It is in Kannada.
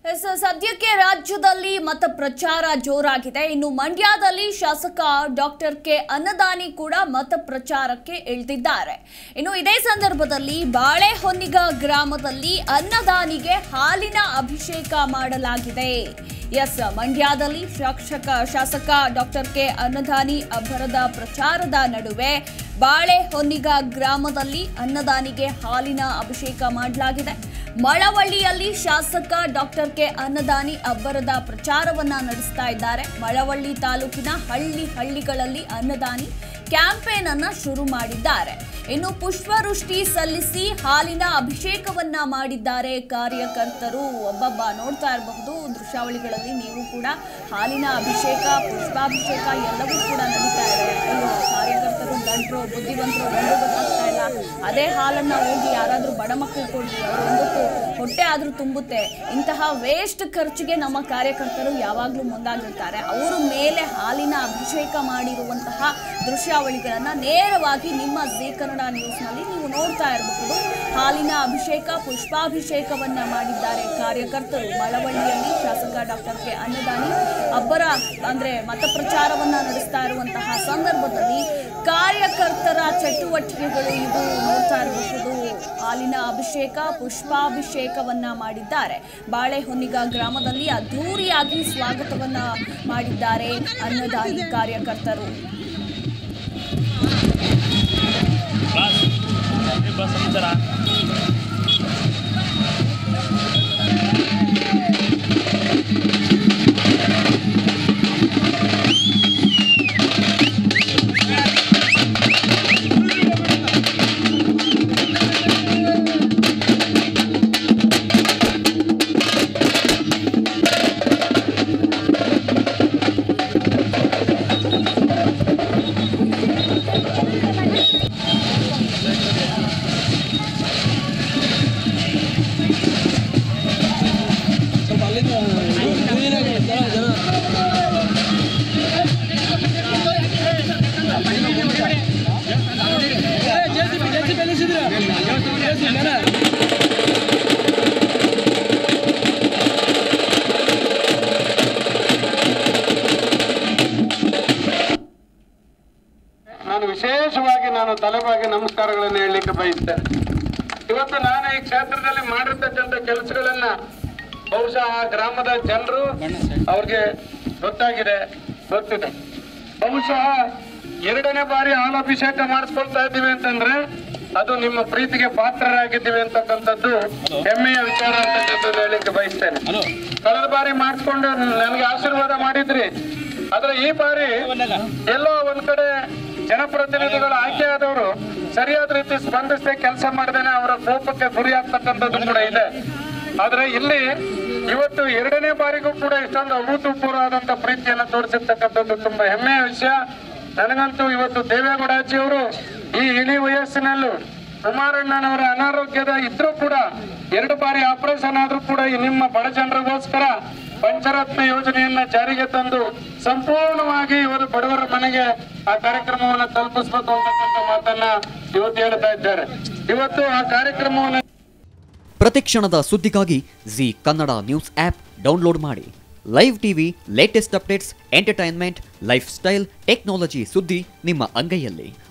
ಎಸ್, ಸದ್ಯಕ್ಕೆ ರಾಜ್ಯದಲ್ಲಿ ಮತ ಪ್ರಚಾರ ಜೋರಾಗಿದೆ ಇನ್ನು ಮಂಡ್ಯದಲ್ಲಿ ಶಾಸಕ ಡಾಕ್ಟರ್ ಕೆ ಅನ್ನದಾನಿ ಕೂಡ ಮತ ಪ್ರಚಾರಕ್ಕೆ ಇಳಿದಿದ್ದಾರೆ ಇನ್ನು ಇದೇ ಸಂದರ್ಭದಲ್ಲಿ ಬಾಳೆಹೊನ್ನಿಗ ಗ್ರಾಮದಲ್ಲಿ ಅನ್ನದಾನಿಗೆ ಹಾಲಿನ ಅಭಿಷೇಕ ಮಾಡಲಾಗಿದೆ ಎಸ್ ಮಂಡ್ಯದಲ್ಲಿ ಶಾಸಕ ಶಾಸಕ ಡಾಕ್ಟರ್ ಕೆ ಅನ್ನದಾನಿ ಅಬ್ಬರದ ಪ್ರಚಾರದ ನಡುವೆ ಬಾಳೆಹೊನ್ನಿಗ ಗ್ರಾಮದಲ್ಲಿ ಅನ್ನದಾನಿಗೆ ಹಾಲಿನ ಅಭಿಷೇಕ ಮಾಡಲಾಗಿದೆ ಮಳವಳ್ಳಿಯಲ್ಲಿ ಶಾಸಕ ಡಾಕ್ಟರ್ ಕೆ ಅನ್ನದಾನಿ ಅಬ್ಬರದ ಪ್ರಚಾರವನ್ನ ನಡೆಸ್ತಾ ಇದ್ದಾರೆ ಮಳವಳ್ಳಿ ತಾಲೂಕಿನ ಹಳ್ಳಿ ಹಳ್ಳಿಗಳಲ್ಲಿ ಅನ್ನದಾನಿ ಕ್ಯಾಂಪೇನ್ ಅನ್ನ ಶುರು ಮಾಡಿದ್ದಾರೆ ಇನ್ನು ಪುಷ್ಪವೃಷ್ಟಿ ಸಲ್ಲಿಸಿ ಹಾಲಿನ ಅಭಿಷೇಕವನ್ನ ಮಾಡಿದ್ದಾರೆ ಕಾರ್ಯಕರ್ತರು ಒಬ್ಬೊಬ್ಬ ನೋಡ್ತಾ ಇರಬಹುದು ದೃಶ್ಯಾವಳಿಗಳಲ್ಲಿ ನೀವು ಕೂಡ ಹಾಲಿನ ಅಭಿಷೇಕ ಪುಷ್ಪಾಭಿಷೇಕ ಎಲ್ಲವೂ ಕೂಡ ನಡೀತಾ ಇದೆ ಅಯ್ಯೋ ಕಾರ್ಯಕರ್ತರು ಗಂಟ್ರು ಬುದ್ಧಿವಂತರು ಒಂದು ಗೊತ್ತಾಗ್ತಾ ಇಲ್ಲ ಅದೇ ಹಾಲನ್ನ ಹೋಗಿ ಯಾರಾದ್ರೂ ಬಡ ಮಕ್ಕಳು ಕೊಡ್ಲಿ ಅವ್ರ ಒಂದಕ್ಕೂ ಹೊಟ್ಟೆ ಆದ್ರೂ ತುಂಬುತ್ತೆ ಇಂತಹ ವೇಸ್ಟ್ ಖರ್ಚಿಗೆ ನಮ್ಮ ಕಾರ್ಯಕರ್ತರು ಯಾವಾಗಲೂ ಮುಂದಾಗಿರ್ತಾರೆ ಅವರ ಮೇಲೆ ಹಾಲಿನ ಅಭಿಷೇಕ ಮಾಡಿರುವಂತಹ ದೃಶ್ಯಾವಳಿಗಳನ್ನ ನೇರವಾಗಿ ನಿಮ್ಮ ಜಿ ಕನ್ನಡ ನ್ಯೂಸ್ನಲ್ಲಿ ನೀವು ನೋಡ್ತಾ ಇರಬಹುದು ಹಾಲಿನ ಅಭಿಷೇಕ ಪುಷ್ಪಾಭಿಷೇಕವನ್ನ ಮಾಡಿದ್ದಾರೆ ಕಾರ್ಯಕರ್ತರು ಮಳವಳ್ಳಿಯಲ್ಲಿ ಶಾಸಕ ಡಾಕ್ಟರ್ ಕೆ ಅನ್ನದಾನಿ ಅಬ್ಬರ ಅಂದ್ರೆ ಮತ ಪ್ರಚಾರವನ್ನ ನಡೆಸ್ತಾ ಇರುವಂತಹ ಸಂದರ್ಭದಲ್ಲಿ ಕಾರ್ಯಕರ್ತರ ಚಟುವಟಿಕೆಗಳು ಇದು ನೋಡ್ತಾ ಇರಬಹುದು ಹಾಲಿನ ಅಭಿಷೇಕ ಪುಷ್ಪಾಭಿಷೇಕವನ್ನ ಮಾಡಿದ್ದಾರೆ ಬಾಳೆಹೊನ್ನಿಗ ಗ್ರಾಮದಲ್ಲಿ ಅದ್ಧೂರಿಯಾಗಿ ಸ್ವಾಗತವನ್ನ ಮಾಡಿದ್ದಾರೆ ಅನ್ನದಾನಿ ಕಾರ್ಯಕರ್ತರು ಬಸ್ ಏ ಬಸ್ ಸಮಾಚಾರ ನಾನು ವಿಶೇಷವಾಗಿ ನಾನು ತಲೆಬಾಗಿ ನಮಸ್ಕಾರಗಳನ್ನು ಹೇಳಲಿಕ್ಕೆ ಬಯಸ್ತೇನೆ ಇವತ್ತು ನಾನು ಈ ಕ್ಷೇತ್ರದಲ್ಲಿ ಮಾಡಿರ್ತಕ್ಕಂಥ ಕೆಲಸಗಳನ್ನ ಬಹುಶಃ ಆ ಗ್ರಾಮದ ಜನರು ಅವ್ರಿಗೆ ಗೊತ್ತಾಗಿದೆ ಗೊತ್ತಿದೆ ಬಹುಶಃ ಎರಡನೇ ಬಾರಿ ಹಾಲಾಭಿಷೇಕ ಮಾಡಿಸ್ಕೊಳ್ತಾ ಇದ್ದೀವಿ ಅಂತಂದ್ರೆ ಅದು ನಿಮ್ಮ ಪ್ರೀತಿಗೆ ಪಾತ್ರರಾಗಿದ್ದೀವಿ ಅಂತಕ್ಕಂಥದ್ದು ಹೆಮ್ಮೆಯ ವಿಚಾರ ಅಂತಕ್ಕಂಥದ್ದು ಹೇಳಲಿಕ್ಕೆ ಬಯಸ್ತೇನೆ ಕಳೆದ ಬಾರಿ ಮಾಡಿಸ್ಕೊಂಡು ನನಗೆ ಆಶೀರ್ವಾದ ಮಾಡಿದ್ರಿ ಆದ್ರೆ ಈ ಬಾರಿ ಎಲ್ಲೋ ಒಂದ್ ಕಡೆ ಜನಪ್ರತಿನಿಧಿಗಳು ಆಯ್ಕೆಯಾದವರು ಸರಿಯಾದ ರೀತಿ ಸ್ಪಂದಿಸದೆ ಕೆಲಸ ಮಾಡದೇನೆ ಅವರ ಕೋಪಕ್ಕೆ ಗುರಿಯಾಗ್ತಕ್ಕಂಥದ್ದು ಕೂಡ ಇದೆ ಆದ್ರೆ ಇಲ್ಲಿ ಇವತ್ತು ಎರಡನೇ ಬಾರಿಗೂ ಕೂಡ ಇಷ್ಟೊಂದು ಅಭೂತಪೂರ್ವವಾದಂತ ಪ್ರೀತಿಯನ್ನ ತೋರಿಸಿರ್ತಕ್ಕಂಥದ್ದು ತುಂಬಾ ಹೆಮ್ಮೆಯ ವಿಷಯ ನನಗಂತೂ ಇವತ್ತು ದೇವೇಗೌಡಾಜಿಯವರು ಈ ಇಳಿ ವಯಸ್ಸಿನಲ್ಲೂ ಕುಮಾರಣ್ಣನವರ ಅನಾರೋಗ್ಯದ ಇದ್ರೂ ಕೂಡ ಎರಡು ಬಾರಿ ಆಪರೇಷನ್ ಆದ್ರೂ ಕೂಡ ಈ ನಿಮ್ಮ ಬಡ ಜನರಿಗೋಸ್ಕರ ಪಂಚರತ್ನ ಯೋಜನೆಯನ್ನ ಜಾರಿಗೆ ತಂದು ಸಂಪೂರ್ಣವಾಗಿ ಇವರು ಬಡವರ ಮನೆಗೆ ಆ ಕಾರ್ಯಕ್ರಮವನ್ನ ತಲುಪಿಸ್ಬೇಕು ಅಂತಕ್ಕಂಥ ಮಾತನ್ನ ಇವತ್ತು ಹೇಳ್ತಾ ಇದ್ದಾರೆ ಇವತ್ತು ಆ ಕಾರ್ಯಕ್ರಮವನ್ನ ಪ್ರತಿಕ್ಷಣದ ಸುದ್ದಿಗಾಗಿ Zee Kannada news app download ಮಾಡಿ live TV latest updates entertainment lifestyle technology ಸುದ್ದಿ ನಿಮ್ಮ ಅಂಗೈಯಲ್ಲಿ